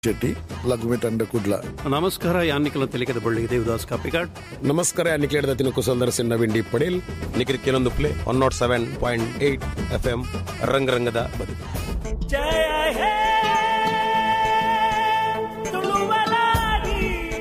ಶೆಟ್ಟಿ ಲಘುಮಿ ತಂಡ ಕುಡ್ಲ ನಮಸ್ಕಾರ ಯಾನ್ನಿಕಲ ತೆಲಿಕದ ಬಳ್ಳಿ ದೇವದಾಸ್ ಕಾಪಿಕಾಡ್ ನಮಸ್ಕಾರ ಅನಿಕ್ಲೇಡ್ದ ತಿನಕು ಸಂದರ್ಶನ ನವೀನ್ ಪಡೇಲ್ ನಿಖಿಲ್ ಕೆಲವೊಂದು play one nought seven point eight F M ರಂಗರಂಗದ ಬದುಕು ಜಯ ಹೇ ತುಳುವಲಾಡಿ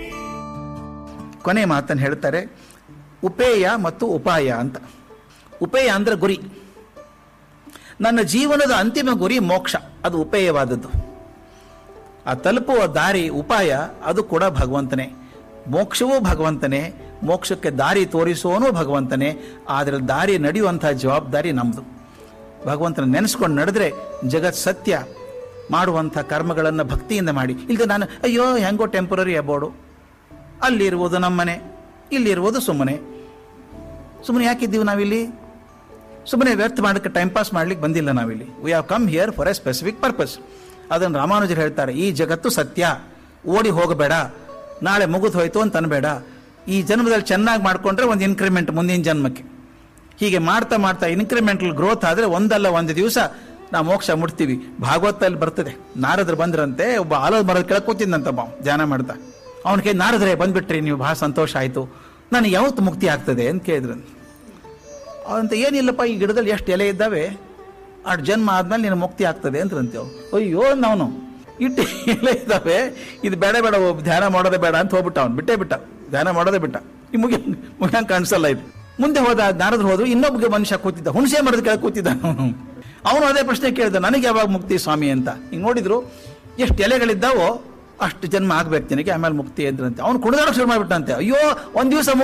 ಕೊನೆ ಮಾತನ್ನು ಹೇಳ್ತಾರೆ ಉಪೇಯ ಮತ್ತು ಉಪಾಯ ಅಂತ ಉಪೇಯ ಅಂದ್ರೆ ಗುರಿ ನನ್ನ ಜೀವನದ ಅಂತಿಮ ಗುರಿ ಮೋಕ್ಷ ಅದು ಉಪೇಯವಾದದ್ದು ಆ ತಲುಪುವ ದಾರಿ ಉಪಾಯ ಅದು ಕೂಡ ಭಗವಂತನೇ ಮೋಕ್ಷವೂ ಭಗವಂತನೇ ಮೋಕ್ಷಕ್ಕೆ ದಾರಿ ತೋರಿಸುವವನು ಭಗವಂತನೇ ಆದರೆ ದಾರಿ ನಡೆಯುವಂಥ ಜವಾಬ್ದಾರಿ ನಮ್ಮದು ಭಗವಂತನ ನೆನೆಸ್ಕೊಂಡು ನಡೆದ್ರೆ ಜಗತ್ ಸತ್ಯ ಮಾಡುವಂಥ ಕರ್ಮಗಳನ್ನು ಭಕ್ತಿಯಿಂದ ಮಾಡಿ ಇಲ್ಲದೆ ನಾನು ಅಯ್ಯೋ ಹೆಂಗೋ ಟೆಂಪರರಿ ಅಬೋರ್ಡು ಅಲ್ಲಿರುವುದು ನಮ್ಮನೆ ಇಲ್ಲಿರುವುದು ಸುಮ್ಮನೆ ಸುಮ್ಮನೆ ಯಾಕಿದ್ದೀವಿ ನಾವಿಲ್ಲಿ ಸುಮ್ಮನೆ ವ್ಯರ್ಥ ಮಾಡಕ್ಕೆ ಟೈಮ್ ಪಾಸ್ ಮಾಡ್ಲಿಕ್ಕೆ ಬಂದಿಲ್ಲ ನಾವಿಲ್ಲಿ we have come here for a specific purpose ಅದನ್ನು ರಾಮಾನುಜರು ಹೇಳ್ತಾರೆ ಈ ಜಗತ್ತು ಸತ್ಯ ಓಡಿ ಹೋಗಬೇಡ ನಾಳೆ ಮುಗಿದು ಹೋಯ್ತು ಅಂತ ಅನ್ಬೇಡ ಈ ಜನ್ಮದಲ್ಲಿ ಚೆನ್ನಾಗಿ ಮಾಡ್ಕೊಂಡ್ರೆ ಒಂದು ಇನ್ಕ್ರಿಮೆಂಟ್ ಮುಂದಿನ ಜನ್ಮಕ್ಕೆ ಹೀಗೆ ಮಾಡ್ತಾ ಮಾಡ್ತಾ ಇನ್ಕ್ರಿಮೆಂಟಲ್ ಗ್ರೋತ್ ಆದರೆ ಒಂದಲ್ಲ ಒಂದು ದಿವಸ ನಾವು ಮೋಕ್ಷ ಮುಟ್ತೀವಿ ಭಾಗವತಲ್ಲಿ ಬರ್ತದೆ ನಾರದ್ರು ಬಂದ್ರಂತೆ ಒಬ್ಬ ಆಲದ ಮರದ ಕೆಳಗೆ ಕೂತಿದ್ದಂತ ಒಬ್ಬ ಧ್ಯಾನ ಮಾಡ್ತಾ ಅವನ ಕೈ ನಾರದ್ರೆ ಬಂದ್ಬಿಟ್ರಿ ನೀವು ಬಹಳ ಸಂತೋಷ ಆಯಿತು ನನಗೆ ಯಾವತ್ತು ಮುಕ್ತಿ ಆಗ್ತದೆ ಅಂತ ಕೇಳಿದ್ರಂತೆ ಅಂತ ಏನಿಲ್ಲಪ್ಪ ಈ ಗಿಡದಲ್ಲಿ ಎಷ್ಟು ಎಲೆ ಇದ್ದಾವೆ ಅಷ್ಟು ಜನ್ಮ ಆದ್ಮೇಲೆ ನಿನ್ನ ಮುಕ್ತಿ ಆಗ್ತದೆ ಅಂತಂತೇವ್ ಅಯ್ಯೋ ಅವನು ಇಟ್ಟು ಎಲೆ ಇದ್ದಾವೆ ಇದು ಬೇಡ ಬೇಡ ಒಬ್ಬ ಧ್ಯಾನ ಮಾಡೋದೇ ಬೇಡ ಅಂತ ಹೋಗ್ಬಿಟ್ಟ ಅವ್ನು ಬಿಟ್ಟೇ ಬಿಟ್ಟ ಧ್ಯಾನ ಮಾಡೋದೇ ಬಿಟ್ಟ ಈ ಮುಗಿ ಮುಗಿಯಂಗೆ ಕಾಣಿಸಲ್ಲ ಇದು ಮುಂದೆ ಹೋದ ನಾರದ್ರು ಹೋದ್ರು ಇನ್ನೊಬ್ಬಗೆ ಮನುಷ್ಯ ಕೂತಿದ್ದ ಹುಣಸೆ ಮರದ ಕೆಳಗೆ ಕೂತಿದ್ದ ಅವನು ಅವನು ಅದೇ ಪ್ರಶ್ನೆ ಕೇಳಿದ ನನಗೆ ಯಾವಾಗ ಮುಕ್ತಿ ಸ್ವಾಮಿ ಅಂತ ಹಿಂಗೆ ನೋಡಿದ್ರು ಎಷ್ಟು ಎಲೆಗಳಿದ್ದಾವೋ ಅಷ್ಟು ಜನ್ಮ ಆಗ್ಬೇಕು ನಿನಗೆ ಆಮೇಲೆ ಮುಕ್ತಿ ಅಂದ್ರಂತೆ ಅವ್ನು ಕುಣಿದಾಡೋಕೆ ಶುರು ಮಾಡ್ಬಿಟ್ಟಂತೆ ಅಯ್ಯೋ ಒಂದ್ ದಿವಸ